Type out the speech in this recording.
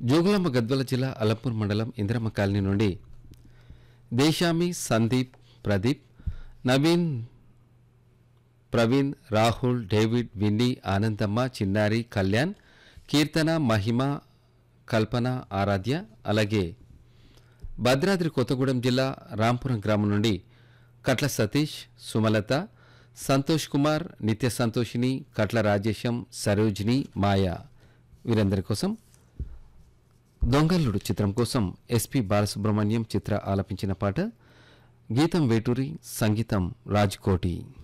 జోగులాంబ గద్వాల జిల్లా అలంపూర్ మండలం ఇంద్రమ్మ కాలనీ నుండి దేశామి సందీప్ ప్రదీప్ నవీన్ ప్రవీణ్ రాహుల్ డేవిడ్ విన్నీ ఆనందమ్మ చిన్నారి కళ్యాణ్ కీర్తన మహిమ కల్పన ఆరాధ్య అలాగే భద్రాద్రి కొత్తగూడెం జిల్లా రాంపురం గ్రామం నుండి కట్ల సతీష్ సుమలత సంతోష్ కుమార్ నిత్య సంతోషిని కట్ల రాజేశం సరోజిని మాయా వీరందరి కోసం దొంగల్లుడు చిత్రం కోసం ఎస్పి బాలసుబ్రహ్మణ్యం చిత్ర ఆలపించిన పాట గీతం వేటూరి సంగీతం రాజ్కోటి